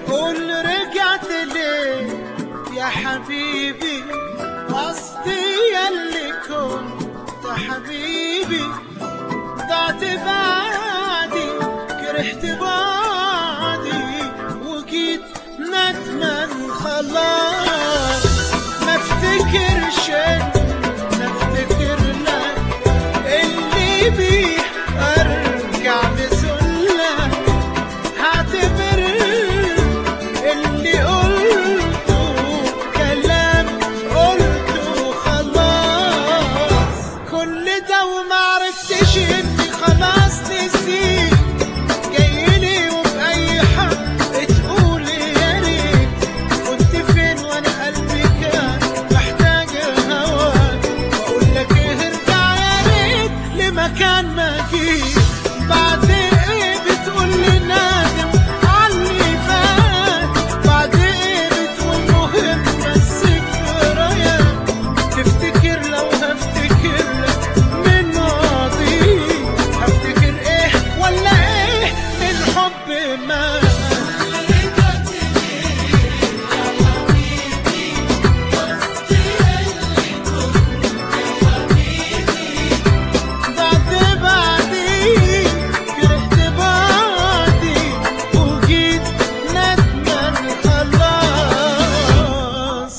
قول رجعت ليه يا حبيبي قصدي ياللي كنت حبيبي ضعت بعدي كرهت بعدي وجيت ندمان خلاص ما افتكرش ما افتكر لك اللي بيه ارجع بسلك هعتبر اللي قلته كلام قلته خلاص كل ده وما عرفتش اني خلاص نسيت جايلي وبأي حق تقولي يا ريت كنت فين وانا قلبي كان محتاج هواك واقول لك ارجع يا ريت لمكان ما جيت بعد ايه بتقول لي نادم علي فات بعد ايه بتقول مهم بس ذكريات تفتكر لو هفتكر لك من ماضي هفتكر ايه ولا ايه الحب ما بعد بعدي كرهت بعدي وجيت ندمان خلاص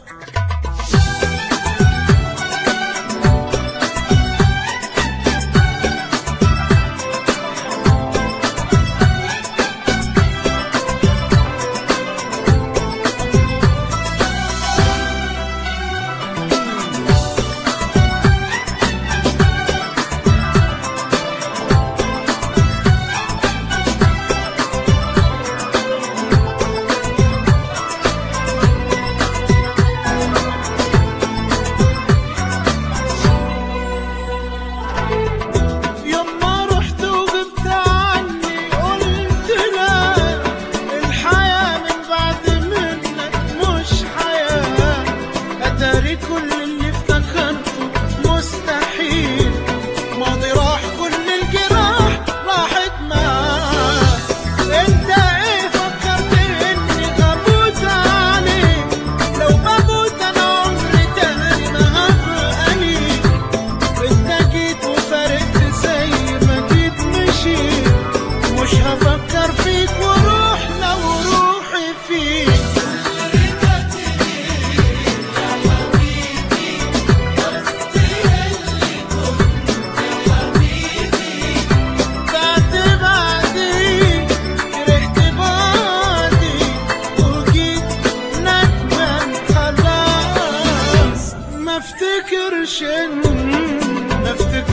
يوم ما رحت وغبت عني قلت لا الحياة من بعد منك مش حياة أداري كل اللي افتكرته مستحيل ماضي راح كل الجراح راحت معاه انت ايه فكرت اني هموت عليك لو بموت انا عمري تاني ما هبقى ليك انت جيت وفارقت زي ما جيت مشيت مش هفكر فيك وروح لو روحي فيك بعد بعدي كرهت بعدي وجيت ندمان خلاص ما افتكرش إن- ما افتكرش